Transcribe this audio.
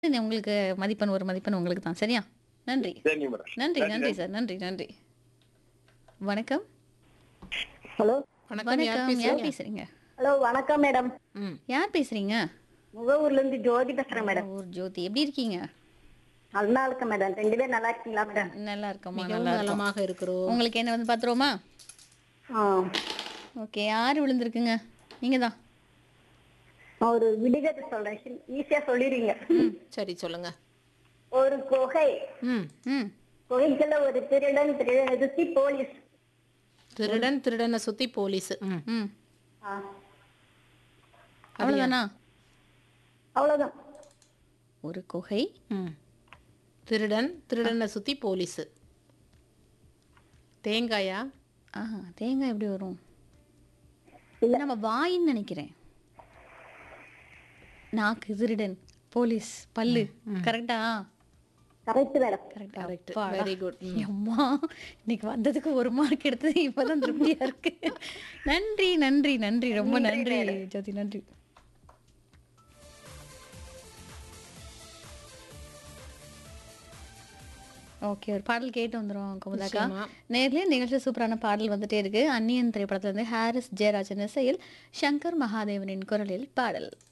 உங்களுக்கு மதிப்பெண் ஒரு மதிப்பெண் உங்களுக்கு தான் சரியா நன்றி சரிங்க மேடம் நன்றி நன்றி சார் நன்றி நன்றி வணக்கம் ஹலோ வணக்கம் யார் வணக்கம் யார் பேசுறீங்க பேசுறீங்க ஹலோ வணக்கம் மேடம் ம் யார் பேசுறீங்க முகவூர்ல இருந்து ஜோதி பேசுறேன் மேடம் ஒரு ஜோதி எப்படி இருக்கீங்க நல்லா இருக்கேன் மேடம் ரெண்டு பேரும் நல்லா இருக்கீங்களா மேடம் நல்லா இருக்கோமா மிகவும் நல்லா இருக்கோம் நலமாக இருக்கிறோம் உங்களுக்கு என்ன வந்து பாத்துருவோமா ஆ ஓகே யார் விழுந்திருக்குங்க நீங்க தான் நான் ஒரு விடுகதை சொல்றேன் ஈஸியா சொல்லிடுவீங்க ம் சரி சொல்லுங்க ஒரு குகை ம் ம் குகைக்குள்ள ஒரு திருடன் திருடன் சுத்தி போலீஸ் திருடன் திருடனை சுத்தி போலீஸ் ம் ம் ஆ, அவ்வளவுதானா அவ்வளவுதான் ஒரு குகை ம் திருடன் திருடனை சுத்தி போலீஸ் தேங்காயா ஆஹா தேங்காய் எப்படி வரும் இல்ல. நம்ம வாயின்னு நினைக்கிறேன் நாக்கு திருடன் போலீஸ் பல்லு கரெக்டா கரெக்ட் மேடம் கரெக்டா கரெக்ட் வெரி குட் அம்மா இன்னைக்கு வந்ததுக்கு ஒரு மார்க் எடுத்தது இப்பதான் திருப்தியா இருக்கு நன்றி நன்றி நன்றி ரொம்ப நன்றி ஜோதி நன்றி ஓகே ஒரு பாடல் கேட்டு வந்துடும் குமுதாக்கா நிச்சயமா. நேர்லயே நிகழ்ச்சி சூப்பரான பாடல் வந்துட்டே இருக்கு அந்நியன் திரைப்படத்துல இருந்து ஹாரிஸ் ஜெயராஜன் இசையில் சங்கர் மகாதேவனின் குரலில் பாடல்